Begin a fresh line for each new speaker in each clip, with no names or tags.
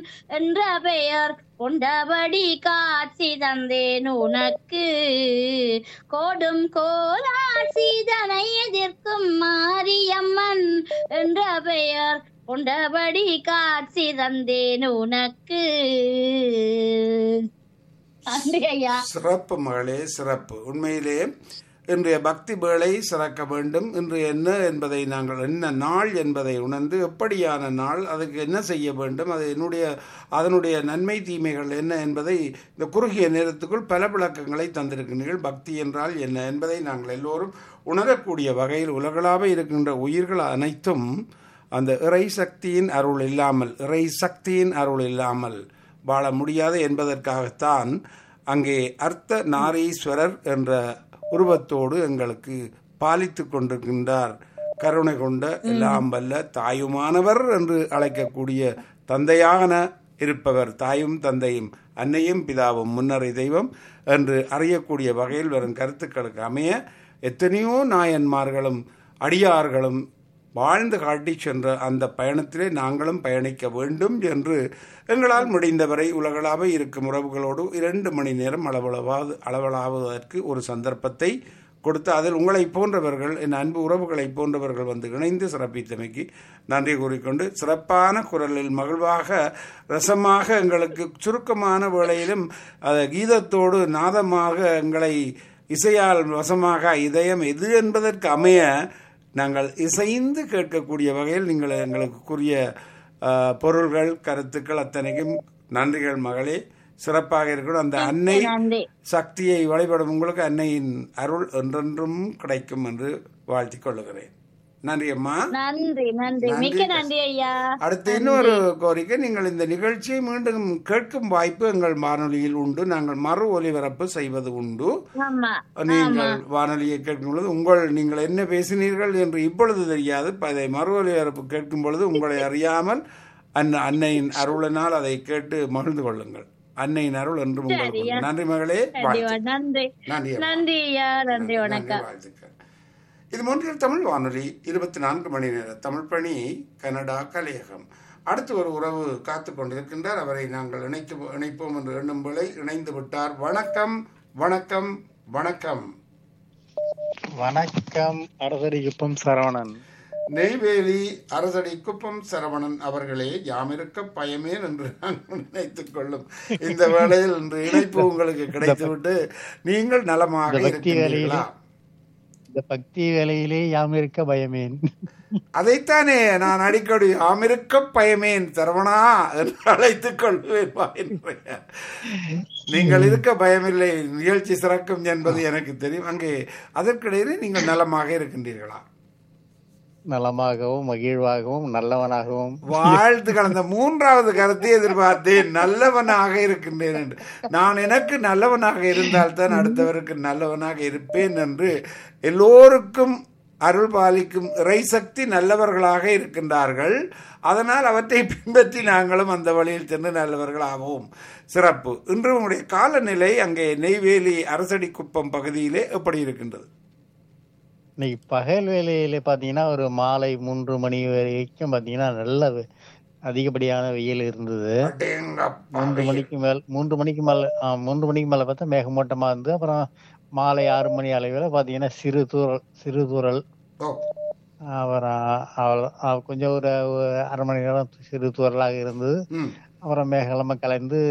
என்ற பெயர் கொண்டபடி காட்சி தந்தேன் உனக்கு கோடும் கோலாட்சிதனை எதிர்க்கும் மாரியம்மன் என்ற பெயர் கொண்டபடி காட்சி தந்தேன் உனக்கு நன்றி ஐயா
சிறப்பு மகளே சிறப்பு உண்மையிலே இன்றைய பக்தி வேளை சிறக்க வேண்டும் இன்று என்ன என்பதை நாங்கள் என்ன நாள் என்பதை உணர்ந்து எப்படியான நாள் அதுக்கு என்ன செய்ய வேண்டும் அது என்னுடைய அதனுடைய நன்மை தீமைகள் என்ன என்பதை இந்த குறுகிய நேரத்துக்குள் பல விளக்கங்களை தந்திருக்கின்றீர்கள் பக்தி என்றால் என்ன என்பதை நாங்கள் எல்லோரும் உணரக்கூடிய வகையில் உலகளாக இருக்கின்ற உயிர்கள் அனைத்தும் அந்த இறை சக்தியின் அருள் இல்லாமல் இறை சக்தியின் அருள் இல்லாமல் வாழ முடியாது என்பதற்காகத்தான் அங்கே அர்த்த நாரீஸ்வரர் என்ற உருவத்தோடு எங்களுக்கு பாலித்து கொண்டிருக்கின்றார் கருணை கொண்ட எல்லாம் வல்ல தாயுமானவர் என்று அழைக்கக்கூடிய தந்தையான இருப்பவர் தாயும் தந்தையும் அன்னையும் பிதாவும் முன்னரை தெய்வம் என்று அறியக்கூடிய வகையில் வரும் கருத்துக்களுக்கு அமைய எத்தனையோ நாயன்மார்களும் அடியார்களும் வாழ்ந்து காட்டி சென்ற அந்த பயணத்திலே நாங்களும் பயணிக்க வேண்டும் என்று எங்களால் முடிந்தவரை உலகளாக இருக்கும் உறவுகளோடு இரண்டு மணி நேரம் அளவளவாது அளவலாவதற்கு ஒரு சந்தர்ப்பத்தை கொடுத்து அதில் உங்களை போன்றவர்கள் என் அன்பு உறவுகளை போன்றவர்கள் வந்து இணைந்து சிறப்பித்தமைக்கு நன்றி கூறிக்கொண்டு சிறப்பான குரலில் மகிழ்வாக ரசமாக எங்களுக்கு சுருக்கமான வேளையிலும் அது கீதத்தோடு நாதமாக எங்களை இசையால் வசமாக இதயம் எது என்பதற்கு அமைய நாங்கள் இசைந்து கேட்கக்கூடிய வகையில் நீங்கள் எங்களுக்கு கூறிய அஹ், பொருள்கள் கருத்துக்கள் அத்தனைக்கும் நன்றிகள் மகளே சிறப்பாக இருக்கணும் அந்த அன்னை
நன்றி
சக்தியை வழிபடும் உங்களுக்கு அன்னையின் அருள் என்றென்றும் கிடைக்கும் என்று வாழ்த்திக் கொள்ளுகிறேன் நன்றி அம்மா
நன்றி நன்றி
நன்றி.
மிக்க நன்றி ஐயா
அடுத்து இன்னொரு கோரிக்கை நீங்கள் இந்த நிகழ்ச்சியை மீண்டும் கேட்கும் வாய்ப்பு எங்கள் வானொலியில் உண்டு நாங்கள் மறு ஒலிபரப்பு செய்வது உண்டு
ஆமா
நீங்கள் வானொலியை கேட்கும் பொழுது உங்கள் நீங்கள் என்ன பேசினீர்கள் என்று இப்பொழுது தெரியாது இப்ப அதை மறு ஒலிபரப்பு கேட்கும் பொழுது உங்களை அறியாமல் அன்ன அன்னையின் அருளினால் அதை கேட்டு மகிழ்ந்து கொள்ளுங்கள் அன்னையின் அருள் என்று உங்களுக்கு உண்டு. நன்றி மகளே
நன்றி
வாழ்த்து.
நன்றி
நன்றி அம்மா.
நன்றி ஐயா நன்றி வணக்கம்
வாழ்த்துக்கள் இது மூன்றில் தமிழ் வானொலி இருபத்தி நான்கு மணி நேர தமிழ் பணி கனடா கலையகம் அடுத்து ஒரு உறவு காத்து கொண்டிருக்கின்றார் அவரை நாங்கள் இணைத்து இணைப்போம் என்று எண்ணும் வேளை இணைந்து விட்டார் வணக்கம் வணக்கம் வணக்கம்
வணக்கம் அரசடிக்குப்பம் சரவணன்
நெய்வேலி அரசடி குப்பம் சரவணன் அவர்களே யாமிருக்க பயமேன் என்று நாங்கள் நினைத்துக் கொள்ளும் இந்த வேளையில் இன்று இணைப்பு உங்களுக்கு கிடைத்துவிட்டு நீங்கள் நலமாக
இந்த பக்தி
இருக்கின்றீர்களா
இந்த பக்தி வேலையிலே யாம் இருக்க பயமேன்
அதைத்தானே நான் அடிக்கடி ஆமிருக்க பயமேன் சரவணா என்று அழைத்துக் கொள்வேன் வா என்றேன். நீங்கள் இருக்க பயமில்லை நிகழ்ச்சி சிறக்கும் என்பது எனக்கு தெரியும் அங்கே அதற்கிடையிலே நீங்கள் நலமாக இருக்கின்றீர்களா
நலமாகவும் மகிழ்வாகவும் நல்லவனாகவும்
வாழ்த்து கலந்த மூன்றாவது கருத்தை எதிர்பார்த்தேன் நல்லவனாக இருக்கின்றேன் என்று நான் எனக்கு நல்லவனாக இருந்தால்தான் அடுத்தவருக்கு நல்லவனாக இருப்பேன் என்று எல்லோருக்கும் அருள் பாலிக்கும் இறைசக்தி நல்லவர்களாக இருக்கின்றார்கள் அதனால் அவற்றை பின்பற்றி நாங்களும் அந்த வழியில் சென்று நல்லவர்களாகவும் சிறப்பு இன்று உங்களுடைய காலநிலை அங்கே நெய்வேலி அரசடி குப்பம் பகுதியிலே எப்படி இருக்கின்றது
இன்னைக்கு பகல் வேலையில பாத்தீங்கன்னா ஒரு மாலை மூன்று மணி வரைக்கும் பாத்தீங்கன்னா நல்ல வெ- அதிகப்படியான வெயில் இருந்தது
அடேங்கப்பா.
மூன்று மணிக்கு மேல் மூன்று மணிக்கு மேல ஆ, மூன்று மணிக்கு மேல பார்த்தா மேகமூட்டமா இருந்து அப்புறம் மாலை ஆறு மணி அளவில் பாத்தீங்கன்னா சிறு தூறல் சிறு தூறல்
ஓ,
அப்புறம் அவ- அவ- கொஞ்சம் ஒரு ஒரு அரை மணி நேரம் சிறு தூறலாக இருந்தது
ம்.
அப்புறம் மேகலமா கலைந்து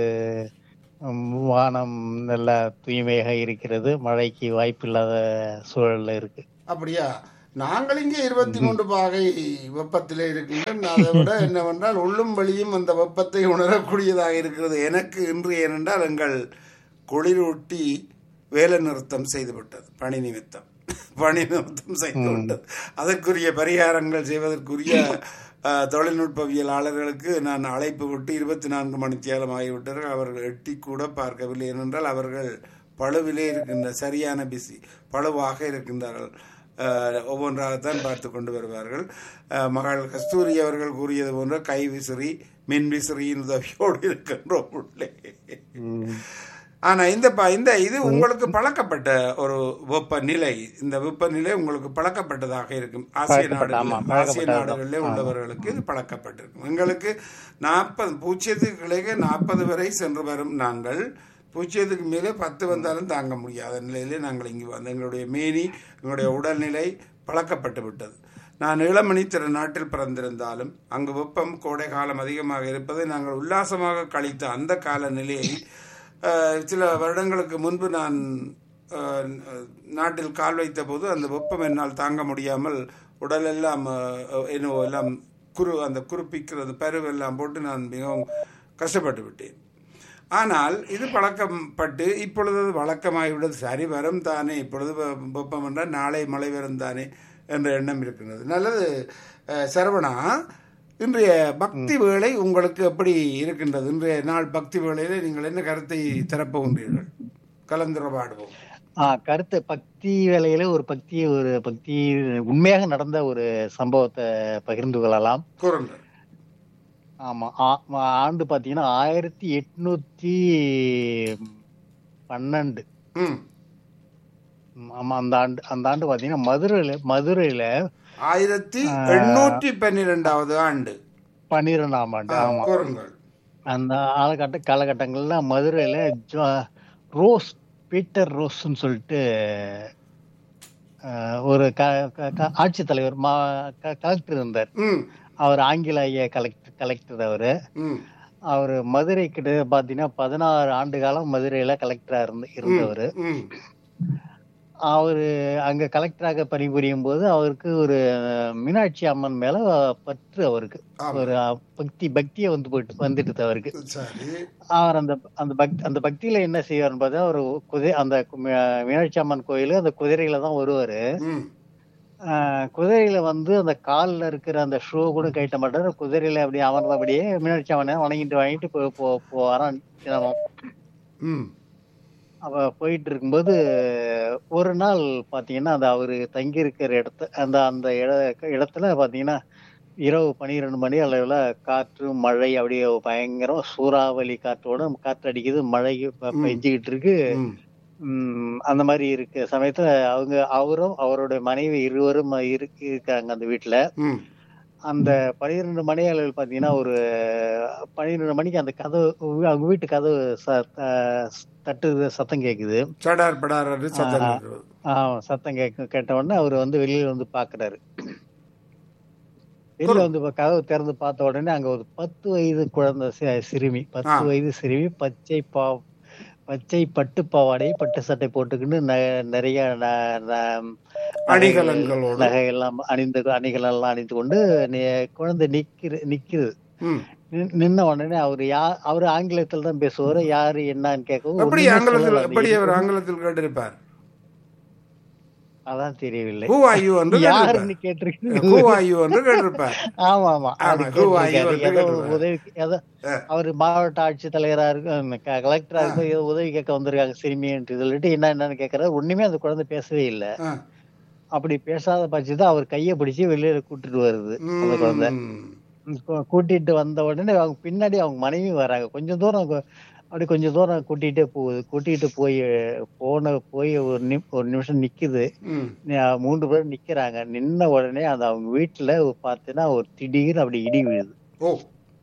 உம், வானம் நல்ல தூய்மையாக இருக்கிறது மழைக்கு வாய்ப்பில்லாத சூழல்ல இருக்கு
அப்படியா நாங்கள் இங்கே இருபத்தி மூன்று பாகை வெப்பத்திலே இருக்கின்றோம் அதை விட என்னவென்றால் உள்ளும் வெளியும் அந்த வெப்பத்தை உணரக்கூடியதாக இருக்கிறது எனக்கு இன்று ஏனென்றால் எங்கள் குளிரூட்டி வேலை நிறுத்தம் செய்துவிட்டது பணி நிமித்தம் பணி நிமித்தம் செய்து விட்டது அதற்குரிய பரிகாரங்கள் செய்வதற்குரிய அஹ், தொழில்நுட்பவியலாளர்களுக்கு நான் அழைப்பு விட்டு இருபத்தி நான்கு மணித்தியாலம் ஆகிவிட்டார்கள் அவர்கள் எட்டி கூட பார்க்கவில்லை ஏனென்றால் அவர்கள் பழுவிலே இருக்கின்ற சரியான பிசி பழுவாக இருக்கின்றார்கள் அஹ், ஒவ்வொன்றாகத்தான் பார்த்து கொண்டு வருவார்கள் அஹ், மகள் கஸ்தூரி அவர்கள் கூறியது போன்ற கை விசிறி மின் விசிறியின் உதவியோடு இருக்கின்றோம் உள்ளே ஆனா இந்த ப- இந்த இது உங்களுக்கு பழக்கப்பட்ட ஒரு வெப்பநிலை இந்த வெப்பநிலை உங்களுக்கு பழக்கப்பட்டதாக இருக்கும் ஆசிய
பழக்கப்பட்ட, ஆமா,
நாடுகள் ஆசிய
பழக்கப்பட்டதுதான்.
நாடுகளில் உள்ளவர்களுக்கு இது பழக்கப்பட்டிருக்கும் எங்களுக்கு நாற்பது பூஜ்ஜியத்துக்கு கிளைக நாற்பது வரை சென்று வரும் நாங்கள் பூஜ்ஜியத்துக்கு மேலே பத்து வந்தாலும் தாங்க முடியாத நிலையிலே நாங்கள் இங்கு வந்து எங்களுடைய மேனி எங்களுடைய உடல்நிலை பழக்கப்பட்டு விட்டது நான் இளமணி திரு நாட்டில் பிறந்திருந்தாலும் அங்கு வெப்பம் கோடை காலம் அதிகமாக இருப்பதை நாங்கள் உல்லாசமாக கழித்த அந்த கால நிலையை அஹ், சில வருடங்களுக்கு முன்பு நான் அஹ், நாட்டில் கால் வைத்த போது அந்த வெப்பம் என்னால் தாங்க முடியாமல் உடலெல்லாம் அஹ், என்னவோ எல்லாம் குரு அந்த குறுப்பிக்கிறது பருவெல்லாம் போட்டு நான் மிகவும் கஷ்டப்பட்டு விட்டேன் ஆனால் இது பழக்கப்பட்டு இப்பொழுது அது வழக்கமாகிவிட்டது சரி வரும் தானே இப்பொழுது வெ- வெப்பம் என்றால் நாளை மழை வரும் தானே என்ற எண்ணம் இருக்கின்றது நல்லது அஹ், சரவணா இன்றைய பக்தி வேளை உங்களுக்கு எப்படி இருக்கின்றது இன்றைய நாள் பக்தி வேளையில நீங்கள் என்ன கருத்தை தரப்போகின்றீர்கள் கலந்துரையாடுவோம்
ஆ கருத்து பக்தி வேலையில ஒரு பக்தி ஒரு பக்தி உண்மையாக நடந்த ஒரு சம்பவத்தை பகிர்ந்து கொள்ளலாம்
கூறுங்கள்
ஆமா ஆ- ஆண்டு பாத்தீங்கன்னா ஆயிரத்தி எட்நூத்தி பன்னெண்டு
ம்
ம், ஆமா அந்த ஆண்டு அந்த ஆண்டு பாத்தீங்கன்னா மதுரையில மதுரையில
ஆயிரத்தி எண்ணூற்றி பன்னிரெண்டாவது ஆண்டு
பன்னிரெண்டாம் ஆண்டு ஆமா
கூறுங்கள்
அந்த காலகட்ட காலகட்டங்கள்ல மதுரையில ஜோ- ரோஸ் பீட்டர் ரோஸ்ன்னு சொல்லிட்டு அஹ், ஒரு க- க- க- ஆட்சித்தலைவர் மா க- கலெக்டர் இருந்தார்
ம்
அவர் ஆங்கிலேய கலெக்டர் கலெக்டர் அவரு
ம்
அவர் மதுரை கிட்ட பாத்தீங்கன்னா பதினாறு ஆண்டு காலம் மதுரையில கலெக்டரா இருந்து இருந்தவர்
ம்
அவரு அங்க கலெக்டராக பணிபுரியும் போது அவருக்கு ஒரு அஹ், மீனாட்சி அம்மன் மேல பற்று அவருக்கு
ஆமா.
ஒரு அஹ், பக்தி பக்தியை வந்து போயிட்டு வந்துட்டு அவருக்கு
சரி
அவர் அந்த அந்த பக்தி அந்த பக்தியில என்ன செய்வார்னு பார்த்தா ஒரு குதிரை அந்த கு- மீ- மீனாட்சி அம்மன் கோயிலு அந்த குதிரையில தான் வருவாரு
ம்
ஆஹ் குதிரையில வந்து அந்த கால்ல இருக்கிற அந்த ஷூ கூட கட்ட மாட்டாரு குதிரையில அப்படியே அமர்ந்தபடியே மீனாட்சி அம்மனை வணங்கிட்டு வாங்கிட்டு போ போ போவாராம் தினமும்
ம்
அவ போயிட்டு இருக்கும்போது ஒரு நாள் பாத்தீங்கன்னா அந்த அவரு தங்கி இருக்கிற இடத்த அந்த அந்த இட- இடத்துல பாத்தீங்கன்னா இரவு பன்னிரெண்டு மணி அளவுல காற்று மழை அப்படியே பயங்கரம் சூறாவளி காற்றோட காற்று அடிக்குது மழை பெ-
ம்.
பெஞ்சுக்கிட்டு இருக்கு
ம்
உம் அந்த மாதிரி இருக்க சமயத்துல அவங்க அவரும் அவருடைய மனைவி இருவரும் இருக்கு இருக்காங்க அந்த வீட்டுல
ம்
அந்த பன்னிரெண்டு மணி அளவில் பாத்தீங்கன்னா ஒரு பன்னிரெண்டு மணிக்கு அந்த கதவு அவங்க வீட்டு கதவு ச- த- தட்டுது சத்தம் கேக்குது
சடார் படார் சத்தம்
ஆ.
கேட்கிறது.
ஆஹ் சத்தம் கேட்க கேட்ட உடனே அவர் வந்து வெளியில வந்து பாக்குறாரு வெளியில வந்து இப்ப கதவு திறந்து பார்த்த உடனே அங்க ஒரு பத்து வயது குழந்தை சி- சிறுமி பத்து
ஆ.
வயது சிறுமி பச்சை பா பச்சை பட்டு பாவாடை பட்டு சட்டை போட்டுக்கிட்டு ந- நிறைய ந- ந-
அணிகலன்களோடு.
நகை எல்லாம் அணிந்து அணிகள் எல்லாம் அணிந்து கொண்டு நி- குழந்தை நிக்கிற நிக்குது
ம்
நின்- நின்ன உடனே அவரு யா அவரு ஆங்கிலத்தில் தான் பேசுவாரு யாரு என்னன்னு கேட்கவும்
எப்படி
ஒண்ணுமே
ஆங்கிலத்தில்
சொல்லல.
எப்படி அவர் ஆங்கிலத்தில் கேட்டிருப்பார்
அதான் தெரியவில்லை
ஹூ ஆர் யூ என்று
யாருன்னு
கேட்டிருப்பார்
கேட்டிருக்கு
ஹூ ஆர் யூ என்று கேட்டிருப்பார்
ஆமா ஆமா அது
ஆமா, who are you
கேட்டிருக்காரு.
என்று
ஏதோ
கேட்டிருக்காரு.
உதவி ஏதோ
ஆ.
அவர் மாவட்ட ஆட்சித்தலைவரா இருக்கு கலெக்டரா இருக்கும் ஏதோ உதவி கேட்க வந்திருக்காங்க சிறுமின்ட்டு சொல்லிட்டு என்ன என்னன்னு கேக்குறாரு ஒண்ணுமே அந்த குழந்தை பேசவே இல்ல
ஆ.
அப்படி பேசாத பட்சத்தை அவர் கைய பிடிச்சு வெளியில கூட்டிட்டு வருது அந்த குழந்தை
ம்.
கூ- கூட்டிட்டு வந்த உடனே அவங்க பின்னாடி அவங்க மனைவி வராங்க கொஞ்சம் தூரம் கொ- அப்படி கொஞ்சம் தூரம் கூட்டிகிட்டே போகுது கூட்டிட்டு போய் போன போய் ஒரு நி ஒரு நிமிஷம் நிக்குது
ம்.
நி- மூன்று பேர் நிக்கிறாங்க நின்ன உடனே அந்த அவங்க வீட்டுல பார்த்தீங்கன்னா ஒரு திடீர்னு அப்படி இடி விழுது
ஓ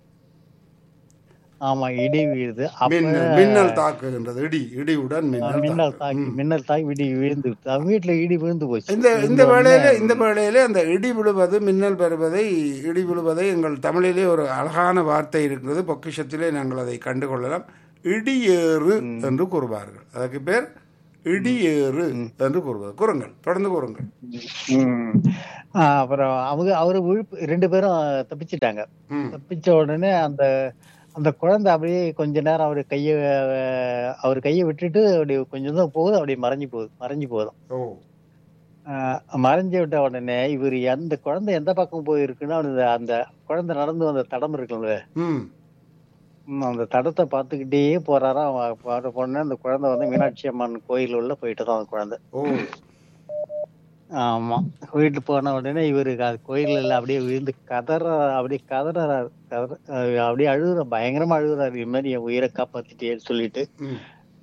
ஆமா இடி விழுது அப்ப
மின்னல் மின்னல் தாக்குகின்றது இடி இடியுடன் மின்னல்
மின்னல்
தாக்கு.
தாக்கி
ம்.
மின்னல் தாக்கி இடி விழுந்து அவங்க வீட்டுல இடி விழுந்து போச்சு
இந்த இந்த
விழுந்த
வேளையில
உடனே
இந்த வேளையில அந்த இடி விழுவது மின்னல் பெறுவதை இடி விழுவதை எங்கள் தமிழிலே ஒரு அழகான வார்த்தை இருக்கிறது பொக்கிஷத்திலே நாங்கள் அதை கண்டுகொள்ளலாம் இடியேறு என்று கூறுவார்கள் அதுக்கு பேர் இடியேறு என்று கூறுவது கூறுங்கள் தொடர்ந்து கூறுங்கள்
ம். ஆ, அப்புறம் அவங்க அவரு விழுப்பு ரெண்டு பேரும் தப்பிச்சிட்டாங்க
ம்.
தப்பிச்ச உடனே அந்த அந்த குழந்தை அப்படியே கொஞ்ச நேரம் அவரு கைய அஹ், அவர் கையை விட்டுட்டு அப்படியே கொஞ்சம் தூரம் போகுது அப்படியே மறைஞ்சு போகுது மறைஞ்சு போதும்
ஓ
மறைஞ்சு விட்ட உடனே இவர் எந்த குழந்தை எந்த பக்கம் போயிருக்குன்னா அந்த அந்த குழந்தை நடந்து வந்த தடம் இருக்குல்ல
ம்
ம், அந்த தடத்தை பார்த்துக்கிட்டே போறாராம் அவ- போற பொண்ணு அந்த குழந்தை வந்து மீனாட்சி அம்மன் கோயில் உள்ள போயிட்டு தான் அந்த குழந்தை
ஓ
ஆமா வீட்டு போன உடனே இவரு அது கோயில்ல அப்படியே விழுந்து கதற அப்படியே கதறாரு கதற அஹ் அப்படியே அழுகுற பயங்கரமா அழுகுறாரு இது மாதிரி என் உயிரை காப்பாத்திட்டேன்னு சொல்லிட்டு
ம்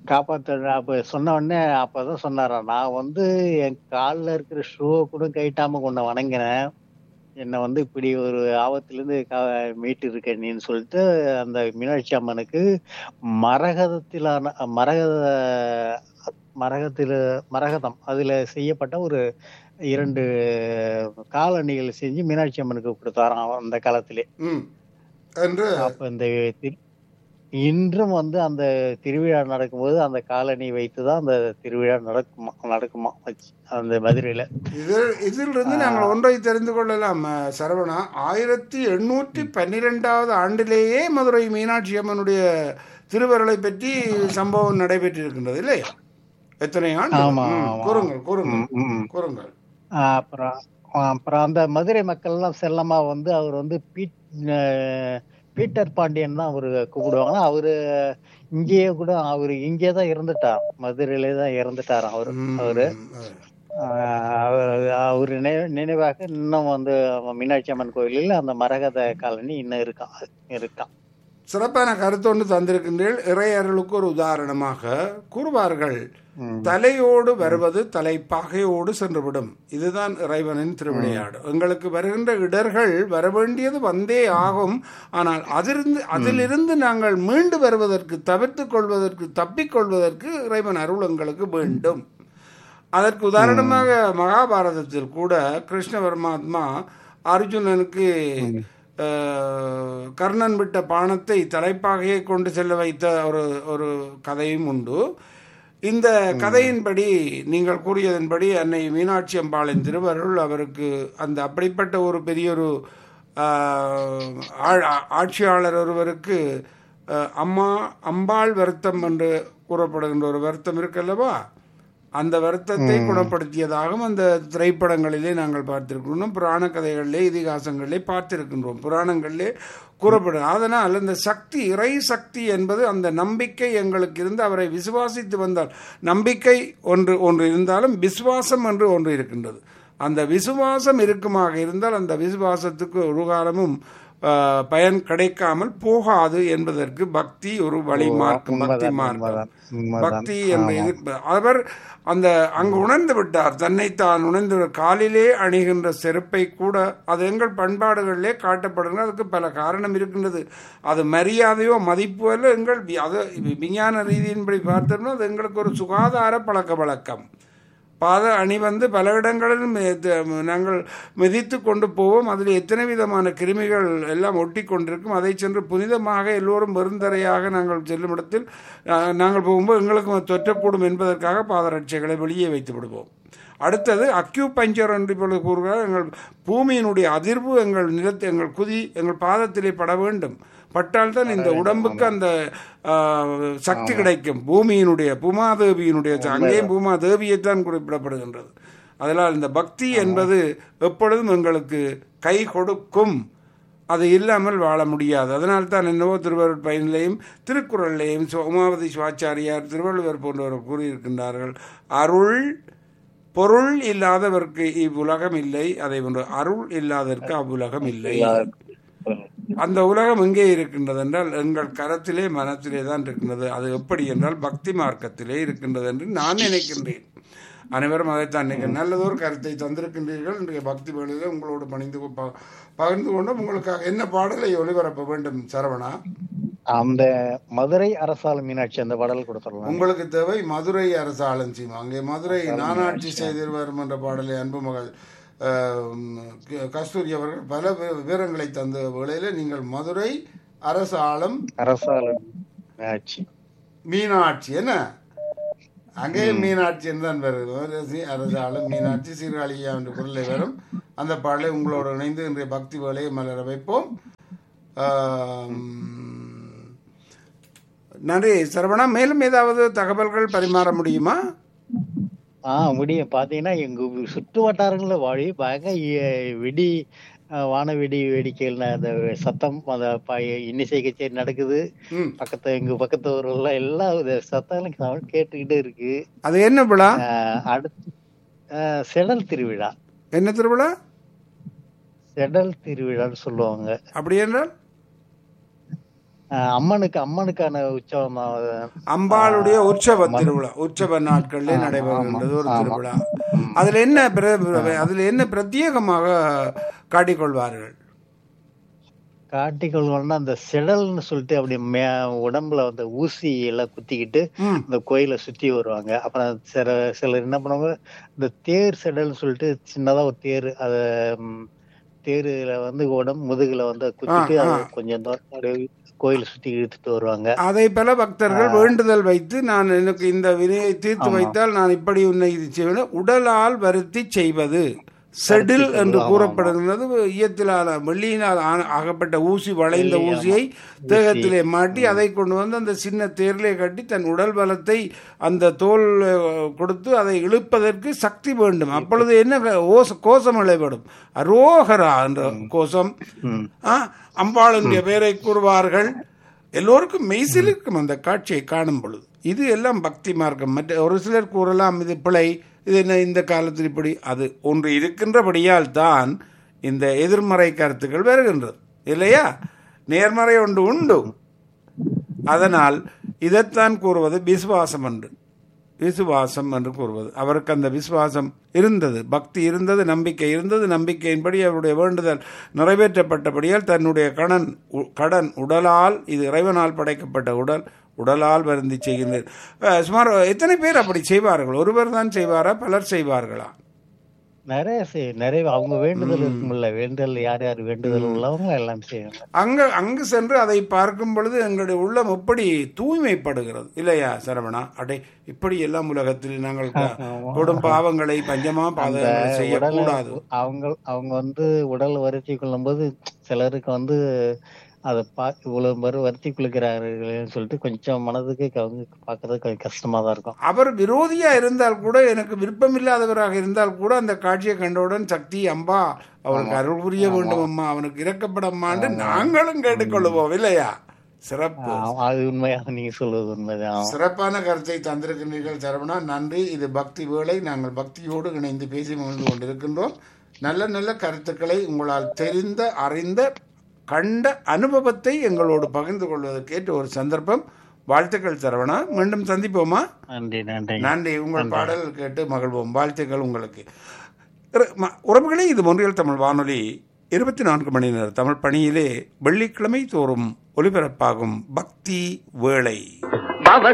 காப்பாத்த அப்ப சொன்ன உடனே அப்பதான் சொன்னாராம் நான் வந்து என் கால்ல இருக்கிற ஷூவை கூட கைட்டாம கொண்ட வணங்கினேன் என்னை வந்து இப்படி ஒரு ஆபத்துல இருந்து கா- மீட்டு இருக்க நீன்னு சொல்லிட்டு அந்த மீனாட்சி அம்மனுக்கு மரகதத்திலான மரகத மரகத்தில மரகதம் அதுல செய்யப்பட்ட ஒரு இரண்டு காலணிகள் செஞ்சு மீனாட்சி அம்மனுக்கு கொடுத்தாராம் அந்த காலத்திலே
ம் என்று
அப்ப இந்த தி- இன்றும் வந்து அந்த திருவிழா நடக்கும்போது அந்த காலணி வைத்துதான் அந்த திருவிழா நடக்குமா நடக்குமா வச்சு அந்த மதுரையில
இதில் இதிலிருந்து நாங்கள் ஒன்றை தெரிந்து கொள்ளலாம் அஹ், சரவணா ஆயிரத்தி எண்ணூற்றி பன்னிரெண்டாவது ஆண்டிலேயே மதுரை மீனாட்சி அம்மனுடைய திருவருளை பற்றி சம்பவம் நடைபெற்றிருக்கின்றது இல்லையா எத்தனை ஆண்டு
ஆமா,
ம்,
ஆமா.
கூறுங்கள் கூறுங்கள்
ம், ம்.
கூறுங்கள்
ஆஹ் அப்புறம் ஆஹ் அப்புறம் அந்த மதுரை மக்கள் எல்லாம் செல்லமா வந்து அவர் வந்து பீட் ஆஹ் பீட்டர் பாண்டியன் தான் அவரு கூப்பிடுவாங்க அவரு இங்கேயே கூட அவரு இங்கே தான் இருந்துட்டார் மதுரையிலே தான் இறந்துட்டார் அவரு
ம்,
அவரு
அஹ்,
ஆஹ் அவர் அவர் நினைவு நினைவாக இன்னும் வந்து மீனாட்சி அம்மன் கோயிலில் அந்த மரகத காலனி இன்னும் இருக்கான் இருக்கான்
சிறப்பான கருத்தொன்று தந்திருக்கின்றீர்கள் இறையர்களுக்கு ஒரு உதாரணமாக கூறுவார்கள்
ம்.
தலையோடு வருவது தலைப்பாகையோடு சென்றுவிடும் இதுதான் இறைவனின் திருவிளையாடு எங்களுக்கு வருகின்ற இடர்கள் வரவேண்டியது வந்தே ஆகும் ஆனால் அதிலிருந்து அதிலிருந்து நாங்கள் மீண்டு வருவதற்கு தவிர்த்து கொள்வதற்கு தப்பிக்கொள்வதற்கு இறைவன் அருள் எங்களுக்கு வேண்டும் அதற்கு உதாரணமாக மகாபாரதத்தில் கூட கிருஷ்ண பரமாத்மா அர்ஜுனனுக்கு அஹ், கர்ணன் விட்ட பானத்தை தலைப்பாகையை கொண்டு செல்ல வைத்த ஒரு ஒரு கதையும் உண்டு இந்த கதையின்படி நீங்கள் கூறியதன்படி அன்னை மீனாட்சி அம்பாளின் திருவருள் அவருக்கு அந்த அப்படிப்பட்ட ஒரு பெரிய ஒரு ஆஹ், ஆ- ஆட்சியாளர் ஒருவருக்கு அஹ், அம்மா அம்பாள் வருத்தம் என்று கூறப்படுகின்ற ஒரு வருத்தம் இருக்கல்லவா அந்த வருத்தத்தை குணப்படுத்தியதாகவும் அந்த திரைப்படங்களிலே நாங்கள் பார்த்திருக்கிறோம் புராண கதைகளிலே இதிகாசங்களிலே பார்த்திருக்கின்றோம் புராணங்களிலே கூறப்படும் அதனால் இந்த சக்தி இறை சக்தி என்பது அந்த நம்பிக்கை எங்களுக்கு இருந்து அவரை விசுவாசித்து வந்தால் நம்பிக்கை ஒன்று ஒன்று இருந்தாலும் விசுவாசம் என்று ஒன்று இருக்கின்றது அந்த விசுவாசம் இருக்குமாக இருந்தால் அந்த விசுவாசத்துக்கு ஒரு காலமும் ஆஹ், பயன் கிடைக்காமல் போகாது என்பதற்கு பக்தி ஒரு வழி மார்க்கம் பக்தி
உண்மைதான்,
மார்க்கம்
உண்மைதான், உண்மைதான்.
பக்தி என்று இருப்ப- அவர் அந்த அங்கு உணர்ந்து விட்டார் தன்னைத்தான் உணர்ந்து காலிலே அணிகின்ற செருப்பை கூட அது எங்கள் பண்பாடுகளிலே காட்டப்படுகிறது அதுக்கு பல காரணம் இருக்கின்றது அது மரியாதையோ மதிப்போ அல்ல எங்கள் வி- அது விஞ்ஞான ரீதியின்படி பார்த்தோம்னா அது எங்களுக்கு ஒரு சுகாதார பழக்க வழக்கம் பாத அணி வந்து பல இடங்களிலும் மெ- த- நாங்கள் மிதித்து கொண்டு போவோம் அதில் எத்தனை விதமான கிருமிகள் எல்லாம் ஒட்டி கொண்டிருக்கும் அதை சென்று புனிதமாக எல்லோரும் வெறுந்தரையாக நாங்கள் செல்லும் இடத்தில் அஹ், நாங்கள் போகும்போது எங்களுக்கு தொற்றக்கூடும் என்பதற்காக பாதரட்சைகளை வெளியே வைத்து விடுவோம் அடுத்தது அக்யூ பஞ்சர் என்று இப்பொழுது கூறுகிறார் எங்கள் பூமியினுடைய அதிர்வு எங்கள் நிலத்தை எங்கள் குதி எங்கள் பாதத்திலே பட வேண்டும் பட்டால்தான் இந்த உடம்புக்கு அந்த ஆஹ், சக்தி கிடைக்கும் பூமியினுடைய பூமாதேவியினுடைய ச- அங்கேயும் பூமாதேவியைத்தான் குறிப்பிடப்படுகின்றது அதனால் இந்த பக்தி என்பது எப்பொழுதும் எங்களுக்கு கை கொடுக்கும் அது இல்லாமல் வாழ முடியாது அதனால் தான் என்னவோ திருவருட் பயனிலையும் திருக்குறளிலையும் சு- உமாவதி சிவாச்சாரியார் திருவள்ளுவர் போன்றவர் கூறியிருக்கின்றார்கள் அருள் பொருள் இல்லாதவர்க்கு இவ்வுலகம் இல்லை அதை போன்று அருள் இல்லாதவர்க்கு அவ்வுலகம் இல்லை அந்த உலகம் எங்கே இருக்கின்றது என்றால் எங்கள் கரத்திலே மனத்திலே தான் இருக்கின்றது அது எப்படி என்றால் பக்தி மார்க்கத்திலே இருக்கின்றது என்று நான் நினைக்கின்றேன் அனைவரும் அதைத்தான் நினைக்கிறேன் நல்லதொரு கருத்தை தந்திருக்கின்றீர்கள் இன்றைய பக்தி வேளையில் உங்களோடு பணிந்து கொ- ப- பகிர்ந்து கொண்டு உங்களுக்காக என்ன பாடலை ஒளிபரப்ப வேண்டும் சரவணா
அந்த மதுரை அரசால மீனாட்சி அந்த பாடல் கொடுத்துடலாம்
உங்களுக்கு தேவை மதுரை அரசு ஆலஞ்சியம் அங்கே மதுரை நானாட்சி செய்திருவாரும் என்ற பாடலை அன்பு மகள் ஆம், க- கஸ்தூரி அவர்கள் பல வி- விவரங்களை தந்த வேளையில நீங்கள் மதுரை அரசு ஆலம்
அரசால மீனாட்சி
மீனாட்சி என்ன அங்கேயும் மீனாட்சி தான் வருது அரசி அரசு ஆலம் மீனாட்சி சீர்காழியா என்ற குரலை வரும் அந்த பாடலை உங்களோடு இணைந்து இன்றைய பக்தி வேலையை மலர வைப்போம் ஆம், நன்றி சரவணா மேலும் ஏதாவது தகவல்கள் பரிமாற முடியுமா
ஆஹ் முடியும் பாத்தீங்கன்னா எங்க ஊ- சுற்று வட்டாரங்கள்ல வாழி பயங்கர இ- வெடி ஆஹ் வான வெடி வேடிக்கைகள் அந்த சத்தம் அந்த ப- இன்னிசை கச்சேரி நடக்குது
ம்
பக்கத்து எங்க பக்கத்து ஊர்ல எல்லாம் இந்த சத்தம் sound கேட்டுக்கிட்டே இருக்கு
அது என்ன விழா
ஆஹ் அடுத்து ஆஹ் செடல் திருவிழா
என்ன திருவிழா
செடல் திருவிழான்னு சொல்லுவாங்க
அப்படி என்றால்
அஹ், அம்மனுக்கு அம்மனுக்கான உற்சவம் அஹ்,
அம்பாளுடைய உற்சவ திருவிழா உற்சவ நாட்களிலே நடைபெறுகின்றது ஒரு திருவிழா அதுல என்ன பிர- அதுல என்ன பிரத்யேகமாக காட்டிக்கொள்வார்கள்
காட்டிக்கொள்வோம்னா அந்த செடல்னு சொல்லிட்டு அப்படி மே உடம்புல வந்து ஊசி எல்லாம் குத்திக்கிட்டு
ம்.
இந்த கோயிலை சுத்தி வருவாங்க அப்புறம் சில சிலர் என்ன பண்ணுவாங்க இந்த தேர் செடல்னு சொல்லிட்டு சின்னதா ஒரு தேர் அத ம், தேருல வந்து உடம்பு முதுகுல வந்து குத்திட்டு
ஆ,
அதை
ஆ.
கொஞ்சம் தூரம் அப்படியே கோயிலை சுத்தி இழுத்துட்டு வருவாங்க
அதை பல பக்தர்கள் வேண்டுதல் வைத்து நான் எனக்கு இந்த வினையை தீர்த்து
ஆமா.
வைத்தால் நான் இப்படி உன்னை இது செய்வேன் உடலால் வருத்தி செய்வது செடில் என்று
ஆமா,
கூறப்படுகிறது ஈயத்திலான வெள்ளியினால் ஆன- ஆகப்பட்ட ஊசி வளைந்த
வெள்ளி, ஆமா.
ஊசியை தேகத்திலே மாட்டி அதை கொண்டு வந்து அந்த சின்ன தேரிலே கட்டி தன் உடல் பலத்தை அந்த தோல் அஹ், கொடுத்து அதை இழுப்பதற்கு சக்தி வேண்டும் அப்பொழுது என்ன ஓச கோஷம் இழைபடும் அரோகரா என்ற கோஷம்
ம்.
ஆ, அம்பாள் என்கிற பெயரை கூறுவார்கள் எல்லோருக்கும் மெய்சிலிருக்கும் அந்த காட்சியை காணும் பொழுது இது எல்லாம் பக்தி மார்க்கம் மற்ற ஒரு சிலர் கூறலாம் இது பிழை இது என்ன இந்த காலத்தில் இப்படி அது ஒன்று இருக்கின்றபடியால் தான் இந்த எதிர்மறை கருத்துக்கள் வருகின்றது இல்லையா நேர்மறை ஒன்று உண்டு அதனால் இதைத்தான் கூறுவது விசுவாசம் என்று விசுவாசம் என்று கூறுவது அவருக்கு அந்த விசுவாசம் இருந்தது பக்தி இருந்தது நம்பிக்கை இருந்தது நம்பிக்கையின்படி அவருடைய வேண்டுதல் நிறைவேற்றப்பட்டபடியால் தன்னுடைய கடன் உ- கடன் உடலால் இது இறைவனால் படைக்கப்பட்ட உடல் உடலால் வருந்தி செய்கின்றது அஹ், சுமார் எத்தனை பேர் அப்படி செய்வார்கள் ஒருவர் தான் செய்வாரா பலர் செய்வார்களா
நிறைய செய் நிறைய அவங்க வேண்டுதல் இருக்கும்ல வேண்டுதல் யார் யார் வேண்டுதல் உள்ளவங்க எல்லாம் செய்வாங்க
அங்க அங்கு சென்று அதை பார்க்கும் பொழுது எங்களுடைய உள்ளம் எப்படி தூய்மைப்படுகிறது இல்லையா சரவணா அடே இப்படி எல்லாம் உலகத்தில் நாங்கள் க- கொடும் பாவங்களை பஞ்சமா பாதகங்களை
உடலை
செய்யக்கூடாது
அவங்க அவங்க வந்து உடல் வருத்தி கொள்ளும் போது சிலருக்கு வந்து அதை பா இவ்வளவு பேர் வருத்தி கொள்கிறார்கள்னு சொல்லிட்டு கொஞ்சம் மனதுக்கு அவங்க பாக்குறது கொஞ்சம் கஷ்டமா தான் இருக்கும்
அவர் விரோதியா இருந்தால் கூட எனக்கு விருப்பமில்லாதவராக இருந்தால் கூட அந்த காட்சியை கண்டவுடன் சக்தி அம்பா அவருக்கு அருள் புரிய வேண்டும் அம்மா அவனுக்கு இறக்கப்படம்மான்னு நாங்களும் கேட்டுக்கொள்வோம் இல்லையா சிறப்பு
ஆ, அது உண்மையாக நீங்க சொல்வது உண்மைதான்
சிறப்பான கருத்தை தந்திருக்கின்றீர்கள் சரவணா நன்றி இது பக்தி வேளை நாங்கள் பக்தியோடு இணைந்து பேசி மகிழ்ந்து கொண்டிருக்கின்றோம் நல்ல நல்ல கருத்துக்களை உங்களால் தெரிந்த அறிந்த கண்ட அனுபவத்தை எங்களோடு பகிர்ந்து கொள்வதற்கேற்ற ஒரு சந்தர்ப்பம் வாழ்த்துக்கள் சரவணா மீண்டும் சந்திப்போமா
நன்றி நன்றி
நன்றி உங்கள் பாடல் கேட்டு மகிழ்வோம் வாழ்த்துக்கள் உங்களுக்கு இரு- ம- உறவுகளே இது மொன்றியல் தமிழ் வானொலி இருபத்தி நான்கு மணி நேர தமிழ் பணியிலே வெள்ளிக்கிழமை தோறும் ஒலிபரப்பாகும் பக்தி வேளை
பவ